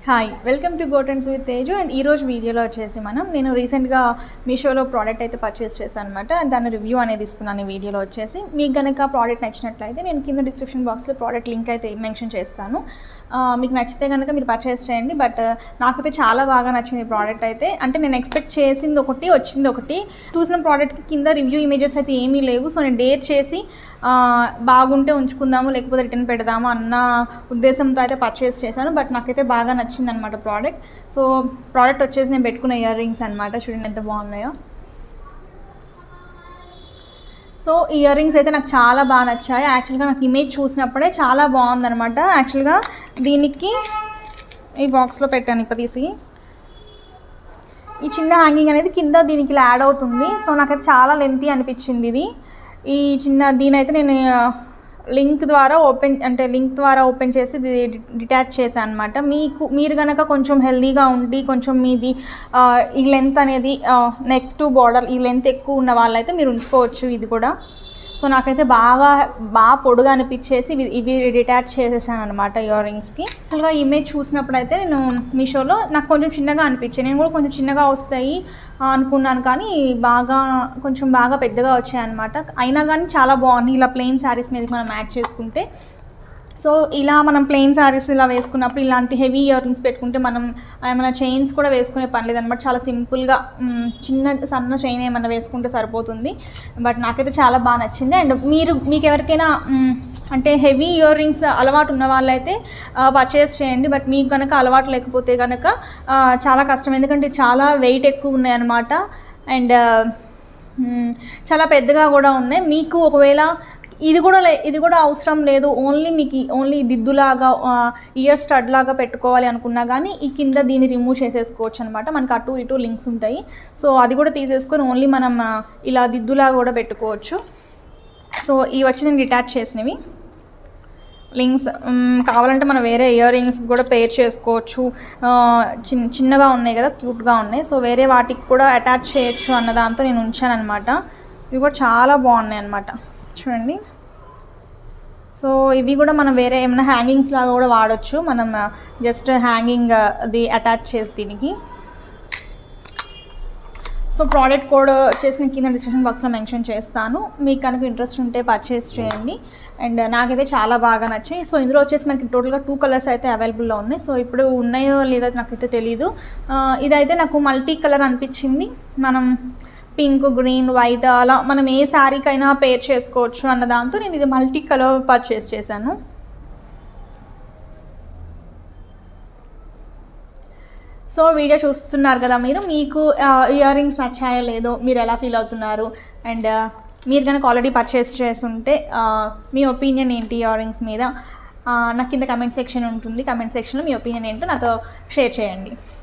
Hi welcome to గోటన్స్ with Teju and ఈ రోజు వీడియోలో వచ్చేసి మనం నేను రీసెంట్గా మీషోలో ప్రోడక్ట్ అయితే పర్చేస్ చేశాను అనమాట దాని రివ్యూ అనేది ఇస్తున్నాను ఈ వీడియోలో వచ్చేసి మీకు కనుక ప్రోడక్ట్ నచ్చినట్లయితే నేను కింద డిస్క్రిప్షన్ బాక్స్లో ప్రోడక్ట్ లింక్ అయితే మెన్షన్ చేస్తాను ఆ, మీకు నచ్చితే కనుక మీరు పర్చేస్ చేయండి బట్ నాకైతే చాలా బాగా నచ్చింది ఈ ప్రోడక్ట్ అయితే అంటే నేను ఎక్స్పెక్ట్ చేసింది ఒకటి వచ్చింది ఒకటి చూసిన ప్రోడక్ట్కి కింద రివ్యూ ఇమేజెస్ అయితే ఏమీ లేవు సో నేను డేర్ చేసి ఆ, బాగుంటే ఉంచుకుందాము లేకపోతే రిటర్న్ పెడదాము అన్న ఉద్దేశంతో అయితే పర్చేస్ చేశాను బట్ నాకైతే బాగా నచ్చింది అనమాట ప్రోడక్ట్ సో ప్రోడక్ట్ వచ్చేసి నేను పెట్టుకున్న ఇయర్ రింగ్స్ అనమాట చూడండి ఎంత బాగున్నాయో సో ఇయర్ రింగ్స్ అయితే నాకు చాలా బాగా నచ్చాయి యాక్చువల్గా నాకు ఇమేజ్ చూసినప్పుడే చాలా బాగుందనమాట యాక్చువల్గా దీనికి ఈ బాక్స్లో పెట్టాను ఇప్పుడు తీసి ఈ చిన్న హ్యాంగింగ్ అనేది కింద దీనికి ఇలా యాడ్ అవుతుంది సో నాకైతే చాలా లెంతీ అనిపించింది ఇది ఈ చిన్న దీనైతే నేను లింక్ ద్వారా ఓపెన్ అంటే లింక్ ద్వారా ఓపెన్ చేసి ఇది డిటాచ్ చేశాను అనమాట మీకు మీరు కనుక కొంచెం హెల్దీగా ఉండి కొంచెం మీది ఆ, ఈ లెంత్ అనేది నెక్ టు బార్డర్ ఈ లెంత్ ఎక్కువ ఉన్న వాళ్ళైతే మీరు ఉంచుకోవచ్చు ఇది కూడా సో నాకైతే బాగా బాగా పొడుగా అనిపించేసి ఇవి ఇవి డిటాచ్ చేసేసాను అనమాట ఇయర్ రింగ్స్కి యాక్చువల్గా ఇమేజ్ చూసినప్పుడు అయితే నేను మీషోలో నాకు కొంచెం చిన్నగా అనిపించాయి నేను కూడా కొంచెం చిన్నగా వస్తాయి ఆ, అనుకున్నాను కానీ బాగా కొంచెం బాగా పెద్దగా వచ్చాయి అనమాట అయినా కానీ చాలా బాగుంది ఇలా ప్లెయిన్ శారీస్ మీద మనం మ్యాచ్ చేసుకుంటే సో ఇలా మనం ప్లెయిన్ శారీస్ ఇలా వేసుకున్నప్పుడు ఇలాంటి హెవీ ఇయర్ రింగ్స్ పెట్టుకుంటే మనం ఏమైనా చైన్స్ కూడా వేసుకునే పని లేదనమాట చాలా సింపుల్గా మ్, చిన్న సన్న చైన్ ఏమైనా వేసుకుంటే సరిపోతుంది బట్ నాకైతే చాలా బాగా నచ్చింది అండ్ మీరు మీకు ఎవరికైనా మ్, అంటే హెవీ ఇయర్ రింగ్స్ అలవాటు ఉన్న వాళ్ళైతే పర్చేస్ చేయండి బట్ మీకు కనుక అలవాటు లేకపోతే కనుక ఆ, చాలా కష్టం ఎందుకంటే చాలా వెయిట్ ఎక్కువ ఉన్నాయన్నమాట అండ్ మ్మ్. చాలా పెద్దగా కూడా ఉన్నాయి మీకు ఒకవేళ ఇది కూడా లే ఇది కూడా అవసరం లేదు ఓన్లీ మీకు ఓన్లీ దిద్దులాగా ఇయర్ స్టడ్ లాగా పెట్టుకోవాలి అనుకున్నా కానీ ఈ కింద దీన్ని రిమూవ్ చేసేసుకోవచ్చు అనమాట మనకు అటు ఇటు లింక్స్ ఉంటాయి సో అది కూడా తీసేసుకొని ఓన్లీ మనం ఆ, ఇలా దిద్దులాగా కూడా పెట్టుకోవచ్చు సో ఇవి వచ్చి నేను డిటాచ్ చేసినవి లింక్స్ మ్, కావాలంటే మనం వేరే ఇయర్ రింగ్స్ కూడా పేర్ చేసుకోవచ్చు ఆ, చిన్న చిన్నగా ఉన్నాయి కదా క్యూట్గా ఉన్నాయి సో వేరే వాటికి కూడా అటాచ్ చేయొచ్చు అన్న దాంతో నేను ఉంచాను అనమాట ఇవి కూడా చాలా బాగున్నాయి అనమాట చూడండి సో ఇవి కూడా మనం వేరే ఏమైనా హ్యాంగింగ్స్ లాగా కూడా వాడచ్చు మనం జస్ట్ హ్యాంగింగ్ అది అటాచ్ చేసి దీనికి సో ప్రోడక్ట్ కోడ్ వచ్చేసి నేను కింద డిస్క్రిప్షన్ బాక్స్లో మెన్షన్ చేస్తాను మీకు కనుక ఇంట్రెస్ట్ ఉంటే పర్చేస్ చేయండి అండ్ నాకైతే చాలా బాగా నచ్చాయి సో ఇందులో వచ్చేసి మనకి టోటల్గా టూ కలర్స్ అయితే అవైలబుల్లో ఉన్నాయి సో ఇప్పుడు ఉన్నాయో లేదో నాకైతే తెలియదు ఆ, ఇదైతే నాకు మల్టీ కలర్ అనిపించింది మనం పింక్ గ్రీన్ వైట్ అలా మనం ఏ శారీకైనా పేర్ చేసుకోవచ్చు అన్న దాంతో నేను ఇది మల్టీ కలర్ పర్చేస్ చేశాను సో వీడియో చూస్తున్నారు కదా మీరు మీకు ఇయర్ రింగ్స్ నచ్చాయో లేదో మీరు ఎలా ఫీల్ అవుతున్నారు అండ్ మీరు కనుక ఆల్రెడీ పర్చేస్ చేస్తుంటే ఆ, మీ ఒపీనియన్ ఏంటి ఇయర్ రింగ్స్ మీద ఆ, నాకు కింద కమెంట్ సెక్షన్ ఉంటుంది కమెంట్ సెక్షన్లో మీ ఒపీనియన్ ఏంటో నాతో షేర్ చేయండి